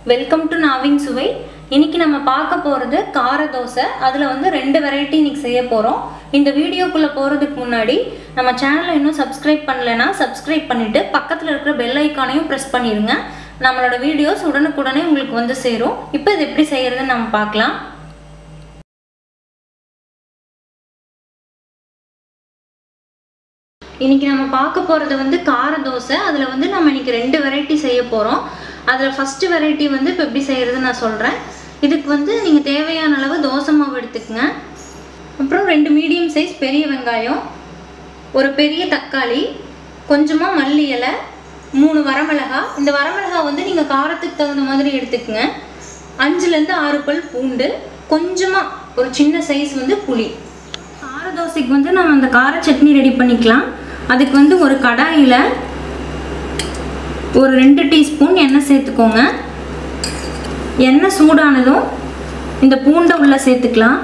welcome to நாவின் சுவை இன்னைக்கு நம்ம பார்க்க போகிறது கார தோசை அதில் வந்து ரெண்டு வெரைட்டி இன்னைக்கு செய்ய போகிறோம் இந்த வீடியோக்குள்ளே போகிறதுக்கு முன்னாடி நம்ம சேனலை இன்னும் சப்ஸ்கிரைப் பண்ணலைன்னா சப்ஸ்கிரைப் பண்ணிவிட்டு பக்கத்தில் இருக்கிற பெல் ஐக்கானையும் ப்ரெஸ் பண்ணிடுங்க நம்மளோட வீடியோஸ் உடனுக்குடனே உங்களுக்கு வந்து சேரும் இப்போ இது எப்படி செய்யறதுன்னு நம்ம பார்க்கலாம் இன்னைக்கு நம்ம பார்க்க போகிறது வந்து கார தோசை அதில் வந்து நம்ம இன்னைக்கு ரெண்டு வெரைட்டி செய்ய போகிறோம் அதில் ஃபஸ்ட்டு வெரைட்டி வந்து இப்போ எப்படி செய்கிறதுன்னு நான் சொல்கிறேன் இதுக்கு வந்து நீங்கள் தேவையான அளவு தோசை மாவு எடுத்துக்கங்க அப்புறம் ரெண்டு மீடியம் சைஸ் பெரிய வெங்காயம் ஒரு பெரிய தக்காளி கொஞ்சமாக மல்லி இலை மூணு வரமிளகா இந்த வரமிளகா வந்து நீங்கள் காரத்துக்கு தகுந்த மாதிரி எடுத்துக்கங்க அஞ்சுலேருந்து ஆறு பல் பூண்டு கொஞ்சமாக ஒரு சின்ன சைஸ் வந்து புளி கார தோசைக்கு வந்து நம்ம அந்த கார சட்னி ரெடி பண்ணிக்கலாம் அதுக்கு வந்து ஒரு கடாயில் ஒரு ரெண்டு டீஸ்பூன் எண்ணெய் சேர்த்துக்கோங்க எண்ணெய் சூடானதும் இந்த பூண்டை உள்ளே சேர்த்துக்கலாம்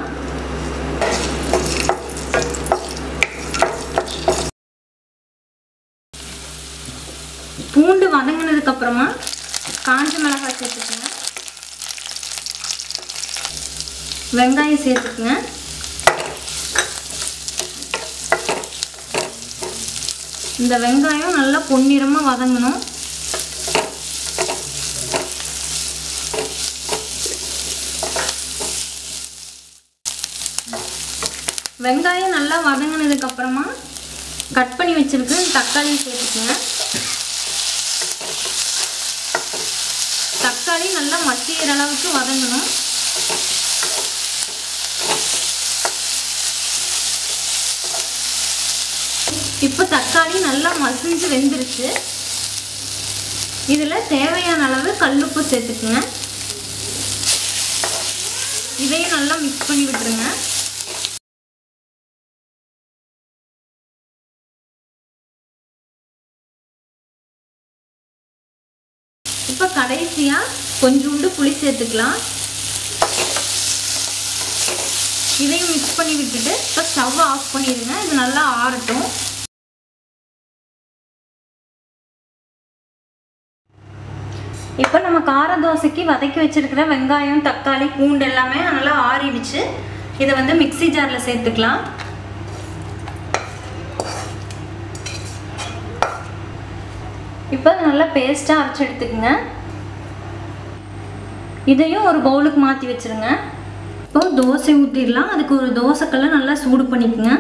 பூண்டு வதங்கினதுக்கு அப்புறமா காஞ்ச மிளகாய் சேர்த்துக்கோங்க வெங்காயம் சேர்த்துக்குங்க இந்த வெங்காயம் நல்லா பொன்னிறமாக வதங்கணும் வெங்காயம் நல்லா வதங்கினதுக்கு அப்புறமா கட் பண்ணி வச்சிருக்க தக்காளி சேர்த்துக்குங்க தக்காளி நல்லா மசிகிற அளவுக்கு வதங்கணும் இப்போ தக்காளி நல்லா மசிஞ்சு வெந்துருச்சு இதில் தேவையான அளவு கல்லுப்பு சேர்த்துக்குங்க இதையும் நல்லா மிக்ஸ் பண்ணி விட்டுருங்க இப்போ கடைசியாக கொஞ்சோண்டு புளி சேர்த்துக்கலாம் இதையும் மிக்ஸ் பண்ணி விட்டுட்டு இப்போ ஸ்டவ் ஆஃப் பண்ணிடுங்க இது நல்லா ஆறட்டும் இப்போ நம்ம கார தோசைக்கு வதக்கி வச்சிருக்கிற வெங்காயம் தக்காளி பூண்டு எல்லாமே நல்லா ஆறிடுச்சு இதை வந்து மிக்சி ஜாரில் சேர்த்துக்கலாம் இப்போ நல்லா பேஸ்ட்டாக அரைச்சி எடுத்துக்கோங்க இதையும் ஒரு பவுலுக்கு மாற்றி வச்சுருங்க இப்போ தோசை ஊற்றிடலாம் அதுக்கு ஒரு தோசைக்கல்லை நல்லா சூடு பண்ணிக்கோங்க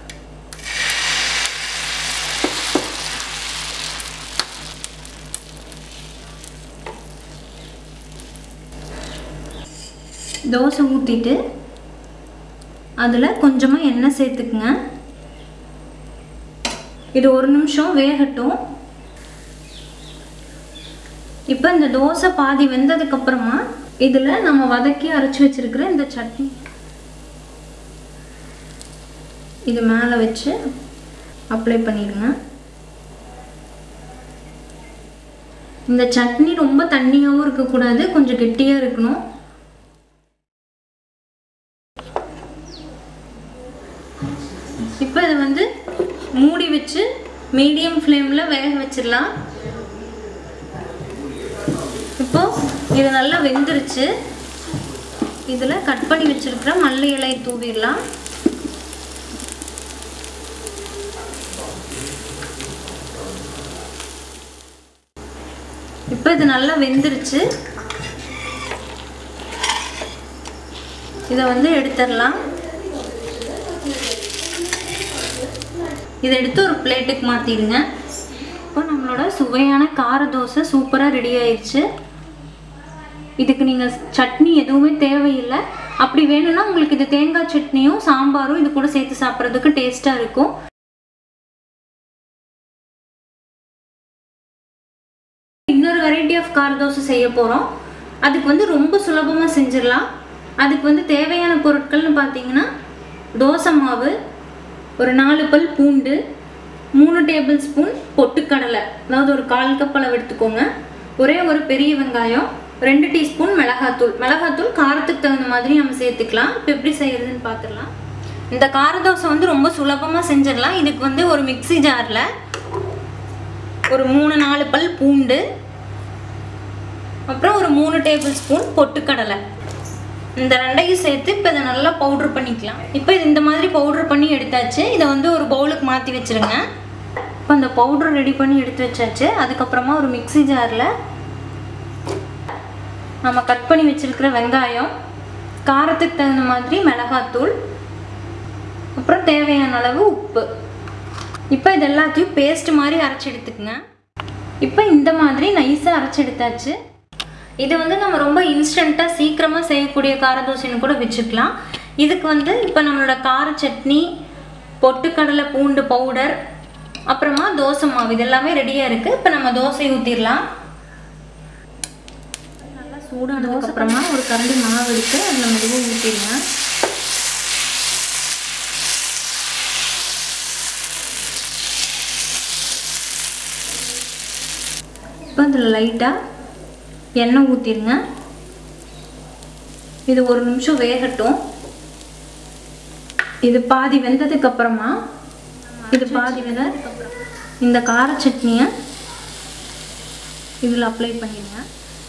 தோசை ஊற்றிட்டு அதில் கொஞ்சமாக எண்ணெய் சேர்த்துக்குங்க இது ஒரு நிமிஷம் வேகட்டும் இப்போ இந்த தோசை பாதி வெந்ததுக்கப்புறமா இதில் நம்ம வதக்கி அரைச்சி வச்சிருக்கிற இந்த சட்னி இது மேலே வச்சு அப்ளை பண்ணிடுங்க இந்த சட்னி ரொம்ப தண்ணியாகவும் இருக்கக்கூடாது கொஞ்சம் கெட்டியாக இருக்கணும் இப்போ இதை வந்து மூடி வச்சு மீடியம் ஃப்ளேமில் வேக வச்சிடலாம் இப்போ இது நல்லா வெந்துருச்சு இதில் கட் பண்ணி வச்சுருக்கிற மல்லி இலை தூவிடலாம் இப்போ இது நல்லா வெந்துருச்சு இதை வந்து எடுத்துடலாம் இதை எடுத்து ஒரு பிளேட்டுக்கு மாற்றிடுங்க இப்போ நம்மளோட சுவையான கார தோசை சூப்பராக ரெடி ஆயிடுச்சு இதுக்கு நீங்கள் சட்னி எதுவுமே தேவையில்லை அப்படி வேணும்னா உங்களுக்கு இது தேங்காய் சட்னியும் சாம்பாரும் இது கூட சேர்த்து சாப்பிட்றதுக்கு டேஸ்ட்டாக இருக்கும் இன்னொரு வெரைட்டி ஆஃப் கார தோசை செய்ய போகிறோம் அதுக்கு வந்து ரொம்ப சுலபமாக செஞ்சிடலாம் அதுக்கு வந்து தேவையான பொருட்கள்னு பார்த்தீங்கன்னா தோசை மாவு ஒரு நாலு பல் பூண்டு மூணு டேபிள் ஸ்பூன் பொட்டுக்கடலை அதாவது ஒரு கால் கப் அளவு எடுத்துக்கோங்க ஒரே ஒரு பெரிய வெங்காயம் ரெண்டு டீஸ்பூன் மிளகாத்தூள் மிளகாத்தூள் காரத்துக்கு தகுந்த மாதிரி நம்ம சேர்த்துக்கலாம் இப்போ எப்படி செய்யறதுன்னு பார்த்துடலாம் இந்த கார தோசை வந்து ரொம்ப சுலபமாக செஞ்சிடலாம் இதுக்கு வந்து ஒரு மிக்ஸி ஜாரில் ஒரு மூணு நாலு பல் பூண்டு அப்புறம் ஒரு மூணு டேபிள் ஸ்பூன் பொட்டுக்கடலை இந்த ரெண்டையும் சேர்த்து இப்போ இதை நல்லா பவுட்ரு பண்ணிக்கலாம் இப்போ இது இந்த மாதிரி பவுட்ரு பண்ணி எடுத்தாச்சு இதை வந்து ஒரு பவுலுக்கு மாற்றி வச்சுருங்க இப்போ அந்த பவுட்ரு ரெடி பண்ணி எடுத்து வச்சாச்சு அதுக்கப்புறமா ஒரு மிக்ஸி ஜாரில் நம்ம கட் பண்ணி வச்சிருக்கிற வெங்காயம் காரத்துக்கு தகுந்த மாதிரி மிளகாத்தூள் அப்புறம் தேவையான அளவு உப்பு இப்போ இது எல்லாத்தையும் பேஸ்ட் மாதிரி அரைச்சி எடுத்துக்கங்க இப்போ இந்த மாதிரி நைஸாக அரைச்சி எடுத்தாச்சு இது வந்து நம்ம ரொம்ப இன்ஸ்டண்ட்டாக சீக்கிரமாக செய்யக்கூடிய கார தோசைன்னு கூட வச்சுக்கலாம் இதுக்கு வந்து இப்போ நம்மளோட கார சட்னி பொட்டுக்கடலை பூண்டு பவுடர் அப்புறமா தோசை மாவு இது எல்லாமே ரெடியாக இருக்குது இப்போ நம்ம தோசை ஊற்றிடலாம் நல்லா சூடானதுக்கு அப்புறமா ஒரு கரண்டி மாவு எடுத்து அதில் மெதுவாக ஊற்றிடுங்க இப்போ அதில் லைட்டாக எண்ணெய் ஊற்றிடுங்க இது ஒரு நிமிஷம் வேகட்டும் இது பாதி வெந்ததுக்கு அப்புறமா இது பாதி வெந்த இந்த கார சட்னியை இதில் அப்ளை பண்ணிடுங்க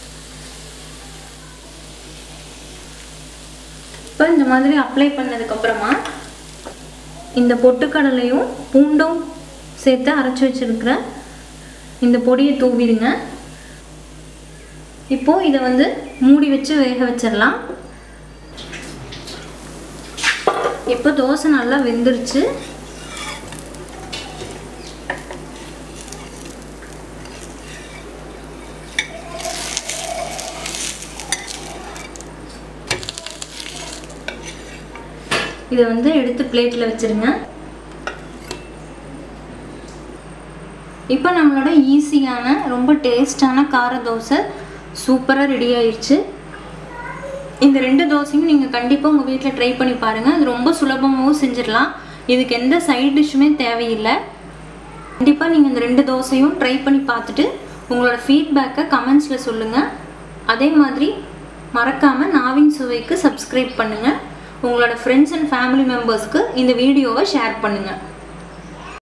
இப்போ இந்த மாதிரி அப்ளை பண்ணதுக்கப்புறமா இந்த பொட்டுக்கடலையும் பூண்டும் சேர்த்து அரைச்சி வச்சிருக்கிற இந்த பொடியை தூவிடுங்க இப்போ இதை வந்து மூடி வச்சு வேக வச்சிடலாம் இப்போ தோசை நல்லா வெந்துருச்சு இதை வந்து எடுத்து பிளேட்டில் வச்சிருங்க இப்போ நம்மளோட ஈஸியான ரொம்ப டேஸ்டான கார தோசை சூப்பராக ரெடி ஆயிடுச்சு இந்த ரெண்டு தோசையும் நீங்கள் கண்டிப்பாக உங்கள் வீட்டில் ட்ரை பண்ணி பாருங்கள் அது ரொம்ப சுலபமாகவும் செஞ்சிடலாம் இதுக்கு எந்த சைட் டிஷ்ஷுமே தேவையில்லை கண்டிப்பாக நீங்கள் இந்த ரெண்டு தோசையும் ட்ரை பண்ணி பார்த்துட்டு உங்களோட ஃபீட்பேக்கை கமெண்ட்ஸில் சொல்லுங்கள் அதே மாதிரி மறக்காமல் நாவின் சுவைக்கு சப்ஸ்கிரைப் பண்ணுங்கள் உங்களோட ஃப்ரெண்ட்ஸ் அண்ட் ஃபேமிலி மெம்பர்ஸ்க்கு இந்த வீடியோவை ஷேர் பண்ணுங்கள்